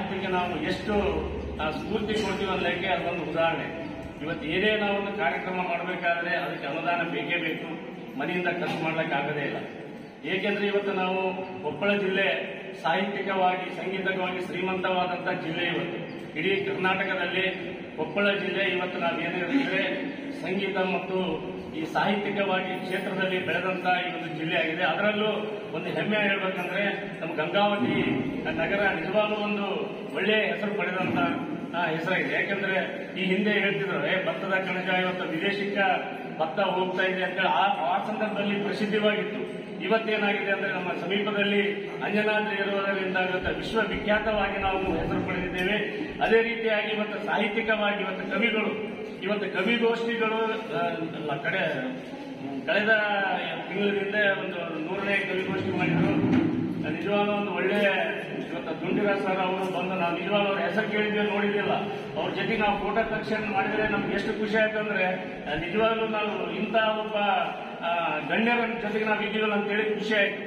ಸಾಹಿತ್ಯಕ್ಕೆ ನಾವು ಎಷ್ಟು ಆ, ಸ್ಫೂರ್ತಿ ಕೊಡ್ತೀವಿ ಅನ್ನೋಕ್ಕೆ ಅದೊಂದು ಉದಾಹರಣೆ ಇವತ್ತು ಏನೇ ನಾವು ಒಂದು ಕಾರ್ಯಕ್ರಮ ಮಾಡಬೇಕಾದ್ರೆ ಅದಕ್ಕೆ ಅನುದಾನ ಬೇಕೇ ಬೇಕು ಮನೆಯಿಂದ ಖರ್ಚು ಮಾಡ್ಲಿಕ್ಕೆ ಆಗದೇ ಇಲ್ಲ ಏಕೆಂದ್ರೆ ಇವತ್ತು ನಾವು ಕೊಪ್ಪಳ ಜಿಲ್ಲೆ ಸಾಹಿತ್ಯಿಕವಾಗಿ ಸಂಗೀತವಾಗಿ ಶ್ರೀಮಂತವಾದಂತಹ ಜಿಲ್ಲೆ ಇವತ್ತು ಇಡೀ ಕರ್ನಾಟಕದಲ್ಲಿ ಕೊಪ್ಪಳ ಜಿಲ್ಲೆ ಇವತ್ತು ನಾವೇನು ಹೇಳಿದ್ರೆ ಸಂಗೀತ ಮತ್ತು ಈ ಸಾಹಿತ್ಯಿಕವಾಗಿ ಕ್ಷೇತ್ರದಲ್ಲಿ ಬೆಳೆದಂತ ಈ ಒಂದು ಜಿಲ್ಲೆ ಆಗಿದೆ ಅದರಲ್ಲೂ ಒಂದು ಹೆಮ್ಮೆ ಹೇಳ್ಬೇಕಂದ್ರೆ ನಮ್ಮ ಗಂಗಾವತಿ ನಗರ ನಿಜವಾಗ್ಲೂ ಒಂದು ಒಳ್ಳೆಯ ಹೆಸರು ಪಡೆದಂತ ಆ, ಹೆಸರಾಗಿದೆ ಯಾಕಂದ್ರೆ ಈ ಹಿಂದೆ ಹೇಳ್ತಿದ್ರು ಏ ಭತ್ತದ ಕಣಜ ಇವತ್ತು ವಿದೇಶಕ್ಕ ಭತ್ತ ಹೋಗ್ತಾ ಇದೆ ಅಂತೇಳಿ ಆ ಆ ಸಂದರ್ಭದಲ್ಲಿ ಪ್ರಸಿದ್ಧವಾಗಿತ್ತು ಇವತ್ತೇನಾಗಿದೆ ಅಂದ್ರೆ ನಮ್ಮ ಸಮೀಪದಲ್ಲಿ ಅಂಜನಾದ್ರಿ ಇರುವುದರಿಂದ ಇವತ್ತು ವಿಶ್ವವಿಖ್ಯಾತವಾಗಿ ನಾವು ಹೆಸರು ಪಡೆದಿದ್ದೇವೆ ಅದೇ ರೀತಿಯಾಗಿ ಇವತ್ತು ಸಾಹಿತ್ಯಿಕವಾಗಿ ಇವತ್ತು ಕವಿಗಳು ಇವತ್ತು ಕವಿಗೋಷ್ಠಿಗಳು ಆ, ಎಲ್ಲ ಕಡೆ ಹ್ಮ್, ಕಳೆದ ತಿಂಗಳಿಂದ ಒಂದು ನೂರನೇ ಕವಿಗೋಷ್ಠಿ ಮಾಡಿದ್ರು ನಿಜವಾಗ್ಲೂ ಒಂದು ಒಳ್ಳೆ ಇವತ್ತು ದುಂಡಿರಾಜ್ ಸರ್ ಅವರು ಬಂದು ನಾವು ನಿಜವಾಗ್ಲೂ ಅವ್ರ ಹೆಸರು ಕೇಳಿದ್ವಿ ನೋಡಿದಿಲ್ಲ ಅವ್ರ ಜೊತೆಗೆ ನಾವು ಫೋಟೋ ತಕ್ಷಣ ಮಾಡಿದ್ರೆ ನಮ್ಗೆ ಎಷ್ಟು ಖುಷಿ ಆಯ್ತು ಅಂದ್ರೆ ಆ, ನಿಜವಾಗ್ಲೂ ನಾವು ಇಂಥ ಒಬ್ಬ ಆ, ಗಣ್ಯರ ಜೊತೆಗೆ ನಾವು ಇದ್ದೀವಲ್ಲ ಅಂತೇಳಿ ಖುಷಿ ಆಯ್ತು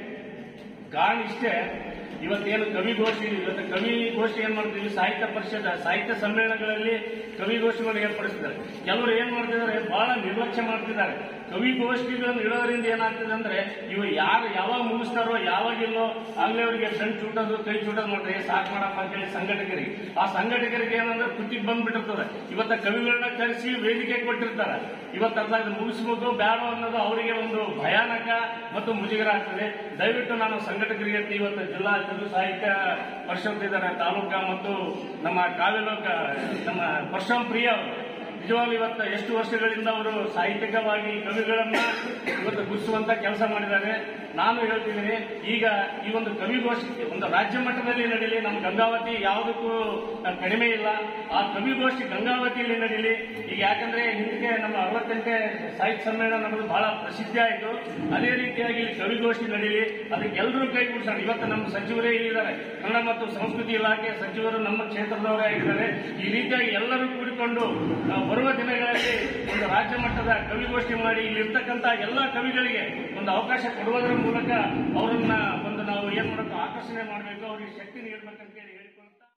ಕಾರಣ ಇಷ್ಟೇ ಇವತ್ತೇನು ಕವಿಗೋಷ್ಠಿ ಇವತ್ತು ಕವಿಗೋಷ್ಠಿ ಏನ್ ಮಾಡ್ತೀವಿ ಸಾಹಿತ್ಯ ಪರಿಷತ್ ಸಾಹಿತ್ಯ ಸಮ್ಮೇಳನಗಳಲ್ಲಿ ಕವಿಗೋಷ್ಠಿಗಳನ್ನು ಏರ್ಪಡಿಸಿದ್ದಾರೆ ಕೆಲವರು ಏನ್ ಮಾಡ್ತಿದ್ದಾರೆ ಬಹಳ ನಿರ್ಲಕ್ಷ್ಯ ಮಾಡ್ತಿದ್ದಾರೆ ಕವಿಗೋಷ್ಠಿಗಳನ್ನು ಇಡೋದ್ರಿಂದ ಏನಾಗ್ತದೆ ಅಂದ್ರೆ ಇವು ಯಾರು ಯಾವಾಗ ಮುಗಿಸ್ತಾರೋ ಯಾವಾಗಿಲ್ಲೋ ಆಗ್ಲೇ ಅವರಿಗೆ ಸಣ್ಣ ಚೂಟೋದು ಕೈ ಚೂಟೋದು ಮಾಡ್ತಾರೆ ಏ, ಸಾಕ್ ಮಾಡಪ್ಪ ಅಂತೇಳಿ ಸಂಘಟಕರಿಗೆ ಆ ಸಂಘಟಕರಿಗೆ ಏನಂದ್ರೆ ಕುತ್ತಿಗೆ ಬಂದ್ಬಿಟ್ಟಿರ್ತದೆ ಇವತ್ತ ಕವಿಗಳನ್ನ ಕರೆಸಿ ವೇದಿಕೆ ಕೊಟ್ಟಿರ್ತಾರೆ ಇವತ್ತು ಅದ್ರಾಗ ಮುಗಿಸ್ಬೋದು ಬೇಡ ಅನ್ನೋದು ಅವರಿಗೆ ಒಂದು ಭಯಾನಕ ಮತ್ತು ಮುಜುಗರ ಆಗ್ತದೆ ದಯವಿಟ್ಟು ನಾನು ಸಂಘಟಕರಿಗೆ ಇವತ್ತು ಜಿಲ್ಲಾ ಕವಿ ಸಾಹಿತ್ಯ ಪರಿಷತ್ ಇದ್ದಾರೆ ತಾಲೂಕಾ ಮತ್ತು ನಮ್ಮ ಕಾವ್ಯಲೋಕ ನಮ್ಮ ಪರಶುರಾಮ್ ಪ್ರಿಯ ಅವರು ನಿಜವಾಗ್ಲೂ ಇವತ್ತು ಎಷ್ಟು ವರ್ಷಗಳಿಂದ ಅವರು ಸಾಹಿತ್ಯಿಕವಾಗಿ ಕವಿಗಳನ್ನ ಇವತ್ತು ಗುರುಸುವಂತ ಕೆಲಸ ಮಾಡಿದ್ದಾರೆ ನಾನು ಹೇಳ್ತಿದ್ದೀನಿ ಈಗ ಈ ಒಂದು ಕವಿಗೋಷ್ಠಿ ಒಂದು ರಾಜ್ಯ ಮಟ್ಟದಲ್ಲಿ ನಡೀಲಿ ನಮ್ಮ ಗಂಗಾವತಿ ಯಾವುದಕ್ಕೂ ಕಡಿಮೆ ಇಲ್ಲ ಆ ಕವಿಗೋಷ್ಠಿ ಗಂಗಾವತಿಯಲ್ಲಿ ನಡೀಲಿ ಈಗ ಯಾಕಂದ್ರೆ ಹಿಂದಿಗೆ ನಮ್ಮ ಅರವತ್ತೆಂಟನೇ ಸಾಹಿತ್ಯ ಸಮ್ಮೇಳನ ನಮ್ಮದು ಬಹಳ ಪ್ರಸಿದ್ಧಿ ಆಯಿತು ಅದೇ ರೀತಿಯಾಗಿ ಇಲ್ಲಿ ಕವಿಗೋಷ್ಠಿ ನಡೀಲಿ ಅದಕ್ಕೆ ಎಲ್ಲರೂ ಕೈ ಕೂಡಿಸೋಣ ಇವತ್ತು ನಮ್ಮ ಸಚಿವರೇ ಇಲ್ಲಿದ್ದಾರೆ ಕನ್ನಡ ಮತ್ತು ಸಂಸ್ಕೃತಿ ಇಲಾಖೆ ಸಚಿವರು ನಮ್ಮ ಕ್ಷೇತ್ರದವರೇ ಆಗಿದ್ದಾರೆ ಈ ರೀತಿಯಾಗಿ ಎಲ್ಲರೂ ಕೂಡಿಕೊಂಡು ನಾವು ಬರುವ ದಿನಗಳಲ್ಲಿ ಒಂದು ರಾಜ್ಯ ಮಟ್ಟದ ಕವಿಗೋಷ್ಠಿ ಮಾಡಿ ಇಲ್ಲಿರ್ತಕ್ಕಂಥ ಎಲ್ಲ ಕವಿಗಳಿಗೆ ಒಂದು ಅವಕಾಶ ಕೊಡುವುದರ ಮೂಲಕ ಅವರನ್ನ ಒಂದು ನಾವು ಏನ್ ಮಾಡಬೇಕು ಆಕರ್ಷಣೆ ಮಾಡಬೇಕು ಅವರಿಗೆ ಶಕ್ತಿ ನೀಡಬೇಕಂತೇಳಿ